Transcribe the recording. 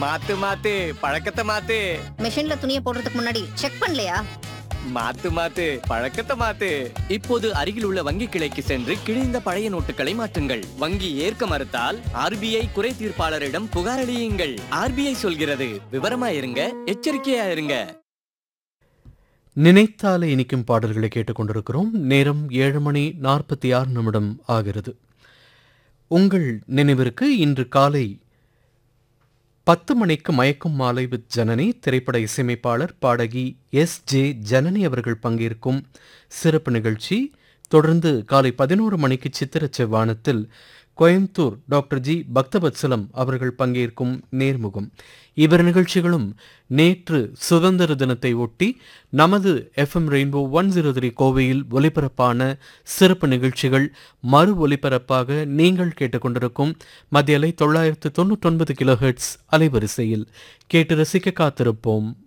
மாத்து மாத்து பழக்கத்தை மாத்து மிஷின்ல துணியை போடுறதுக்கு முன்னாடி செக் பண்ணலையா மாத்து மாத்து பழக்கத்தை மாத்து இப்போது அருகில் உள்ள வங்கி கிளைக்கு சென்று கிழிந்த பழைய நோட்டுகளை மாற்றுங்கள் வங்கி ஏற்க மறுத்தால் ஆர்பிஐ குறை தீர்ப்பாளரிடம் புகார் அளியுங்கள் ஆர்பிஐ சொல்கிறது விவரமா இருங்க எச்சரிக்கையா இருங்க நினைத்தாலே இனிக்கும் பாடல்களை கேட்டுக்கொண்டிருக்கிறோம் நேரம் ஏழு மணி நாற்பத்தி ஆறு நிமிடம் ஆகிறது உங்கள் நினைவிற்கு இன்று காலை பத்து மணிக்கு மயக்கும் மாலை வித் ஜனனி திரைப்பட இசையமைப்பாளர் பாடகி எஸ் ஜே ஜனனி அவர்கள் பங்கேற்கும் சிறப்பு நிகழ்ச்சி தொடர்ந்து காலை பதினோரு மணிக்கு சித்திர செவ்வானத்தில் கோயம்புத்தூர் டாக்டர் ஜி பக்தவத்சலம் அவர்கள் பங்கேற்கும் நேர்முகம் இவர் நிகழ்ச்சிகளும் நேற்று சுதந்திர தினத்தை ஒட்டி நமது FM rainbow one zero three கோவையில் ஒலிபரப்பான சிறப்பு நிகழ்ச்சிகள் மறு ஒலிபரப்பாக நீங்கள் கேட்டுக்கொண்டிருக்கும் மத்திய அலை தொள்ளாயிரத்து தொண்ணூற்றொன்பது கிலோஹெர்ட்ஸ் அலைவரிசையில் கேட்டு ரசிக்க காத்திருப்போம்